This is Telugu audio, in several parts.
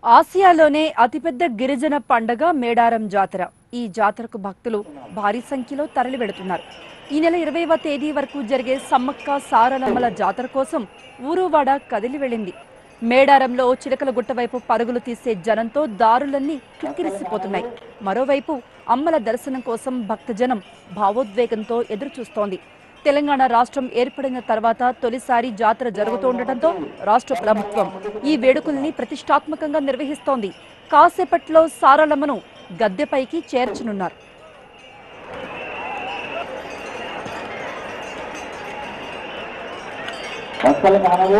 ఆసియాలోనే అతిపెద్ద గిరిజన పండగ మేడారం జాతర ఈ జాతరకు భక్తులు భారీ సంఖ్యలో తరలి వెళుతున్నారు ఈ నెల ఇరవైవ తేదీ వరకు జరిగే సమ్మక్క సారలమ్మల జాతర కోసం ఊరువాడ కదిలి వెళ్ళింది మేడారంలో చిలకల గుట్ట వైపు పరుగులు తీసే జనంతో దారులన్నీ కిక్కిరిసిపోతున్నాయి మరోవైపు అమ్మల దర్శనం కోసం భక్తజనం భావోద్వేగంతో ఎదురుచూస్తోంది తెలంగాణ రాష్ట్రం ఏర్పడిన తర్వాత తొలిసారి జాతర జరుగుతుండటంతో రాష్ట్ర ప్రభుత్వం ఈ వేడుకల్ని ప్రతిష్టాత్మకంగా నిర్వహిస్తోంది కాసేపట్లో సారలమ్మను గద్దెపైకి చేర్చనున్నారు భక్తుల మనవి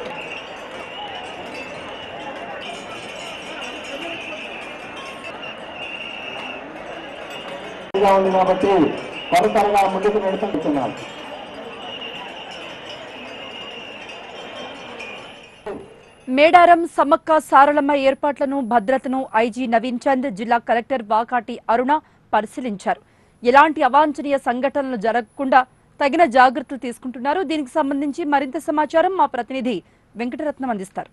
గా ఉంది కాబట్టి త్వరతరగా ముందుకు నడుపుతున్నాం మేడారం సమ్మక్క సారలమ్మ ఏర్పాట్లను భద్రతను ఐజీ నవీన్ చంద్ జిల్లా కలెక్టర్ వాకాటి అరుణ పరిశీలించారు ఎలాంటి అవాంఛనీయ సంఘటనలు జరగకుండా తగిన జాగ్రత్తలు తీసుకుంటున్నారు దీనికి సంబంధించి మరింత సమాచారం మా ప్రతినిధి వెంకటరత్నం అందిస్తారు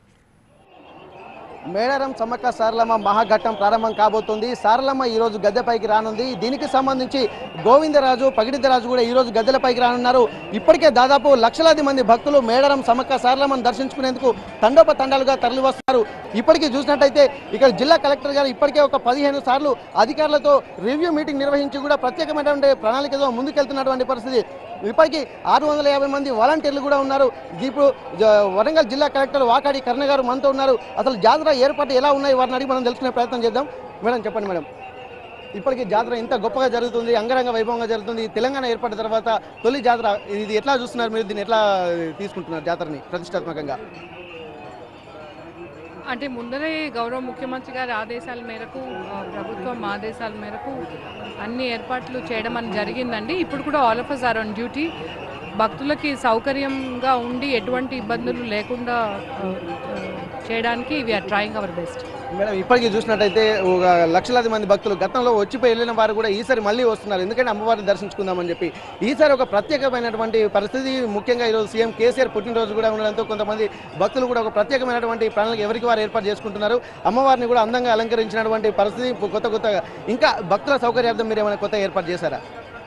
మేడారం సమ్మక్క సారలమ్మ మహాఘట్టం ప్రారంభం కాబోతుంది సారలమ్మ ఈ రోజు గద్దెపైకి రానుంది దీనికి సంబంధించి గోవిందరాజు పగిడిద్దరాజు కూడా ఈ రోజు గద్దెలపైకి రానున్నారు ఇప్పటికే దాదాపు లక్షలాది మంది భక్తులు మేడారం సమ్మక్క సారలమ్మను దర్శించుకునేందుకు తండోప తండాలుగా తరలి వస్తున్నారు ఇప్పటికీ చూసినట్టయితే ఇక్కడ జిల్లా కలెక్టర్ గారు ఇప్పటికే ఒక పదిహేను సార్లు అధికారులతో రివ్యూ మీటింగ్ నిర్వహించి కూడా ప్రత్యేకమైనటువంటి ప్రణాళికతో ముందుకెళ్తున్నటువంటి పరిస్థితి ఇప్పటికీ ఆరు వందల యాభై మంది వాలంటీర్లు కూడా ఉన్నారు ఇప్పుడు జ- వరంగల్ జిల్లా కలెక్టర్ వాకాడి కర్ణ గారు మనతో ఉన్నారు అసలు జాతర ఏర్పాటు ఎలా ఉన్నాయి వారిని అడిగి మనం తెలుసుకునే ప్రయత్నం చేద్దాం మేడం చెప్పండి మేడం ఇప్పటికీ జాతర ఇంత గొప్పగా జరుగుతుంది అంగరంగ వైభవంగా జరుగుతుంది తెలంగాణ ఏర్పడిన తర్వాత తొలి జాతర ఇది ఎట్లా చూస్తున్నారు మీరు దీన్ని ఎట్లా తీసుకుంటున్నారు జాతరని ప్రతిష్టాత్మకంగా అంటే ముందరే గౌరవ ముఖ్యమంత్రి గారి ఆదేశాల మేరకు ఆ, ప్రభుత్వం ఆదేశాల మేరకు అన్ని ఏర్పాట్లు చేయడం అని జరిగిందండి ఇప్పుడు కూడా all of us are on duty భక్తులకి సౌకర్యంగా ఉండి ఎటువంటి ఇబ్బందులు లేకుండా ఆ, ఆ, చేయడానికి we're trying our best madam ఇప్పటికీ చూసినట్టయితే ఒక లక్షలాది మంది భక్తులు గతంలో వచ్చిపోయి వెళ్ళిన వారు కూడా ఈసారి మళ్ళీ వస్తున్నారు ఎందుకంటే అమ్మవారిని దర్శించుకుందామని చెప్పి ఈసారి ఒక ప్రత్యేకమైనటువంటి పరిస్థితి ముఖ్యంగా ఈరోజు సీఎం కేసీఆర్ పుట్టినరోజు కూడా ఉండడంతో కొంతమంది భక్తులు కూడా ఒక ప్రత్యేకమైనటువంటి ప్రణాళిక ఎవరికి వారు ఏర్పాటు చేసుకుంటున్నారు అమ్మవారిని కూడా అందంగా అలంకరించినటువంటి పరిస్థితి ఇప్పుడు కొత్త కొత్తగా ఇంకా భక్తుల సౌకర్యార్థం మీరు ఏమైనా కొత్త ఏర్పాటు చేశారా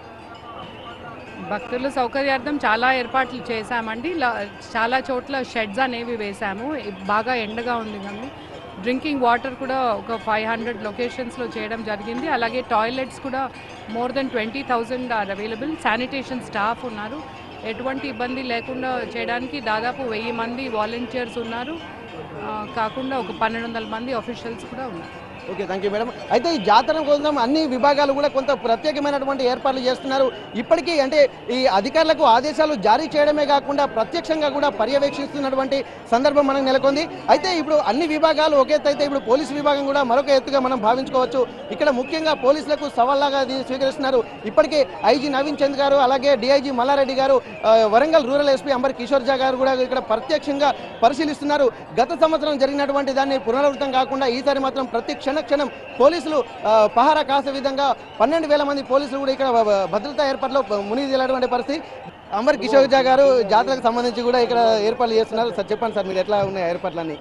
భక్తుల సౌకర్యార్థం చాలా ఏర్పాట్లు చేశామండి లా- చాలా చోట్ల షెడ్స్ అనేవి వేశాము బాగా ఎండగా ఉంది కానీ డ్రింకింగ్ వాటర్ కూడా ఒక ఫైవ్ హండ్రెడ్ లొకేషన్స్లో చేయడం జరిగింది అలాగే టాయిలెట్స్ కూడా more than twenty thousand are available sanitation staff ఉన్నారు ఎటువంటి ఇబ్బంది లేకుండా చేయడానికి దాదాపు వెయ్యి మంది వాలంటీర్స్ ఉన్నారు ఆ, కాకుండా ఒక పన్నెండు వందల మంది ఆఫీషియల్స్ కూడా ఉన్నారు ఓకే థ్యాంక్ యూ మేడం అయితే ఈ జాతర కోసం అన్ని విభాగాలు కూడా కొంత ప్రత్యేకమైనటువంటి ఏర్పాట్లు చేస్తున్నారు ఇప్పటికీ అంటే ఈ అధికారులకు ఆదేశాలు జారీ చేయడమే కాకుండా ప్రత్యక్షంగా కూడా పర్యవేక్షిస్తున్నటువంటి సందర్భం మనకు నెలకొంది అయితే ఇప్పుడు అన్ని విభాగాలు ఒక ఎత్తు అయితే ఇప్పుడు పోలీసు విభాగం కూడా మరొక ఎత్తుగా మనం భావించుకోవచ్చు ఇక్కడ ముఖ్యంగా పోలీసులకు సవాల్లాగా ఇది స్వీకరిస్తున్నారు ఇప్పటికే ఐజీ నవీన్ చంద్ గారు అలాగే డిఐజీ మల్లారెడ్డి గారు ఆ, వరంగల్ రూరల్ ఎస్పీ అంబర్ కిషోర్ జా గారు కూడా ఇక్కడ ప్రత్యక్షంగా పరిశీలిస్తున్నారు గత సంవత్సరం జరిగినటువంటి దాన్ని పునరావృతం కాకుండా ఈసారి మాత్రం ప్రతి క్షణ క్షణం పోలీసులు ఆ, పహారా కాసే విధంగా పన్నెండు వేల మంది పోలీసులు కూడా ఇక్కడ భ- భద్రతా ఏర్పాట్లో మునిగి తేలేటువంటి పరిస్థితి అంబర్ కిషోర్ జా గారు జాతరకు సంబంధించి కూడా ఇక్కడ ఏర్పాట్లు చేస్తున్నారు సార్ చెప్పండి సార్ మీరు ఎట్లా ఉన్నాయి ఏర్పాట్లన్నీ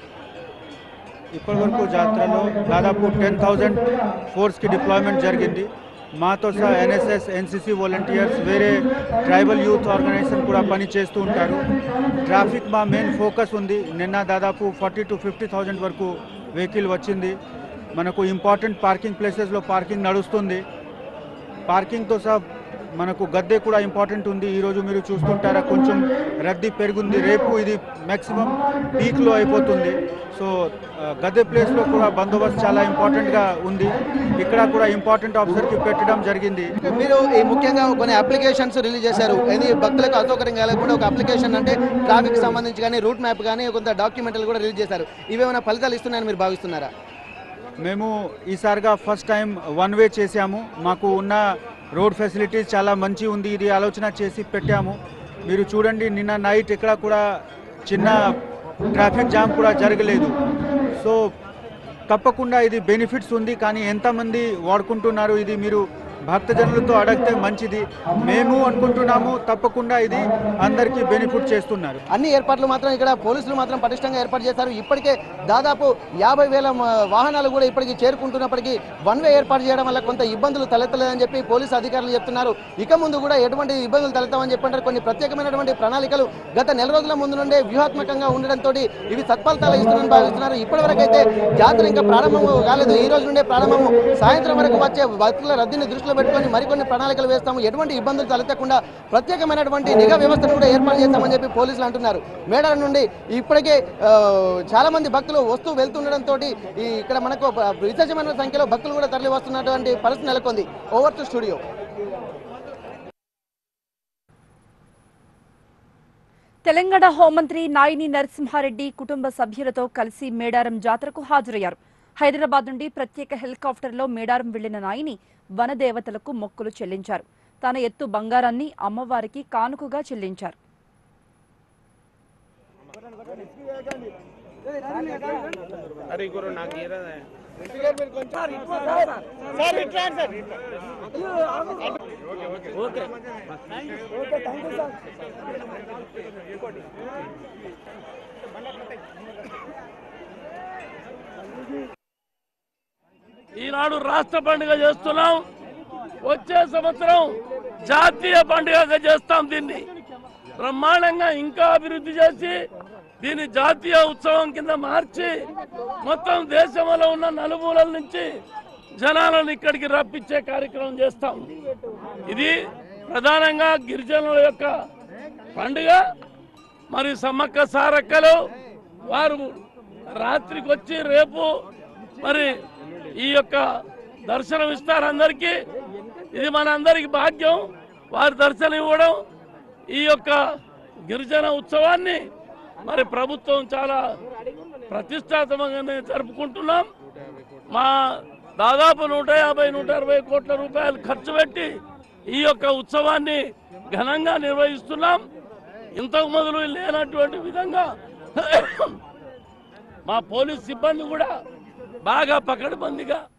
ఇప్పటి వరకు జాతరలో దాదాపు టెన్ థౌజండ్ ఫోర్స్కి డిప్లాయ్మెంట్ జరిగింది మాతో సహా ఎన్ఎస్ఎస్ ఎన్సిసి వాలంటీర్స్ వేరే ట్రైబల్ యూత్ ఆర్గనైజేషన్ కూడా పని చేస్తూ ఉంటారు ట్రాఫిక్ మా మెయిన్ ఫోకస్ ఉంది నిన్న దాదాపు ఫార్టీ టు ఫిఫ్టీ థౌజండ్ వరకు వెహికల్ వచ్చింది మనకు ఇంపార్టెంట్ పార్కింగ్ ప్లేసెస్లో పార్కింగ్ నడుస్తుంది పార్కింగ్తో సహా మనకు గద్దె కూడా ఇంపార్టెంట్ ఉంది ఈరోజు మీరు చూస్తుంటారా కొంచెం రద్దీ పెరుగుంది రేపు ఇది మ్యాక్సిమం పీక్లో అయిపోతుంది సో ఆ, గద్దె ప్లేస్లో కూడా బందోబస్తు చాలా ఇంపార్టెంట్గా ఉంది ఇక్కడ కూడా ఇంపార్టెంట్ ఆఫీసర్కి పెట్టడం జరిగింది మీరు ఈ ముఖ్యంగా కొన్ని అప్లికేషన్స్ రిలీజ్ చేశారు ఇది భక్తులకు అసౌకర్యం కలగకుండా ఒక అప్లికేషన్ అంటే ట్రాఫిక్ సంబంధించి కానీ రూట్ మ్యాప్ కానీ కొంత డాక్యుమెంట్లు కూడా రిలీజ్ చేశారు ఇవేమైనా ఫలితాలు ఇస్తున్నాయని మీరు భావిస్తున్నారా మేము ఈసారిగా ఫస్ట్ టైం వన్ వే చేసాము మాకు ఉన్న రోడ్ ఫెసిలిటీస్ చాలా మంచి ఉంది ఇది ఆలోచన చేసి పెట్టాము మీరు చూడండి నిన్న నైట్ ఇక్కడ కూడా చిన్న ట్రాఫిక్ జామ్ కూడా జరగలేదు సో తప్పకుండా ఇది బెనిఫిట్స్ ఉంది కానీ ఎంతమంది వాడుకుంటున్నారు ఇది మీరు భక్తజనులతో అడిగితే మంచిది మేము అనుకుంటున్నాము తప్పకుండా ఇది అందరికీ బెనిఫిట్ చేస్తున్నారు అన్ని ఏర్పాట్లు మాత్రం ఇక్కడ పోలీసులు మాత్రం పటిష్టంగా ఏర్పాటు చేశారు ఇప్పటికే దాదాపు యాభై వేల మ- వాహనాలు కూడా ఇప్పటికి చేరుకుంటున్నప్పటికీ వన్ వే ఏర్పాటు చేయడం వల్ల కొంత ఇబ్బందులు తలెత్తలేదని చెప్పి పోలీసు అధికారులు చెప్తున్నారు ఇక ముందు కూడా ఎటువంటి ఇబ్బందులు తలెత్తామని చెప్పంటారు కొన్ని ప్రత్యేకమైనటువంటి ప్రణాళికలు గత నెల రోజుల ముందు నుండే వ్యూహాత్మకంగా ఉండడంతో ఇవి సత్ఫలితాలు ఇస్తుందని భావిస్తున్నారు ఇప్పటివరకైతే జాతర ఇంకా ప్రారంభం కాలేదు ఈ రోజు నుండే ప్రారంభం సాయంత్రం వరకు వచ్చే భక్తుల రద్దీని దృష్టిలో పెట్టుకొని మరికొన్ని ప్రణాళికలు వేస్తాము ఎటువంటి ఇబ్బందులు తలెత్తకుండా ప్రత్యేకమైనటువంటి నిఘా వ్యవస్థను కూడా ఏర్పాటు చేస్తామని చెప్పి పోలీసులు అంటున్నారు మేడారం నుండి ఇప్పటికే ఆ, చాలా మంది భక్తులు వస్తూ వెళ్తుండడంతో ఈ ఇక్కడ మనకు ఆ, విశేషమైన సంఖ్యలో భక్తులు కూడా తరలి వస్తున్నటువంటి పరిస్థితి నెలకొంది ఓవర్ టు స్టూడియో తెలంగాణ హోంమంత్రి నాయిని నరసింహారెడ్డి కుటుంబ సభ్యులతో కలిసి మేడారం జాతరకు హాజరయ్యారు హైదరాబాద్ నుండి ప్రత్యేక హెలికాప్టర్లో మేడారం వెళ్లిన నాయిని వనదేవతలకు మొక్కులు చెల్లించారు తన ఎత్తు బంగారాన్ని అమ్మవారికి కానుకగా చెల్లించారు ఈనాడు రాష్ట్ర పండుగ చేస్తున్నాం వచ్చే సంవత్సరం జాతీయ పండుగగా చేస్తాం దీన్ని బ్రహ్మాండంగా ఇంకా అభివృద్ధి చేసి దీన్ని జాతీయ ఉత్సవం కింద మార్చి మొత్తం దేశంలో ఉన్న నలుమూలల నుంచి జనాలను ఇక్కడికి రప్పించే కార్యక్రమం చేస్తాం ఇది ప్రధానంగా గిరిజనుల యొక్క పండుగ మరి సమ్మక్క సారక్కలు వారు రాత్రికి వచ్చి రేపు మరి ఈ యొక్క దర్శనం ఇస్తారు అందరికీ ఇది మన అందరికి భాగ్యం వారి దర్శనం ఇవ్వడం ఈ యొక్క గిరిజన ఉత్సవాన్ని మరి ప్రభుత్వం చాలా ప్రతిష్టాత్మకంగానే జరుపుకుంటున్నాం మా దాదాపు నూట యాభై నూట అరవై కోట్ల రూపాయలు ఖర్చు పెట్టి ఈ యొక్క ఉత్సవాన్ని ఘనంగా నిర్వహిస్తున్నాం ఇంతకు మొదలు లేనటువంటి విధంగా మా పోలీస్ సిబ్బంది కూడా బాగా పకడ్బందీగా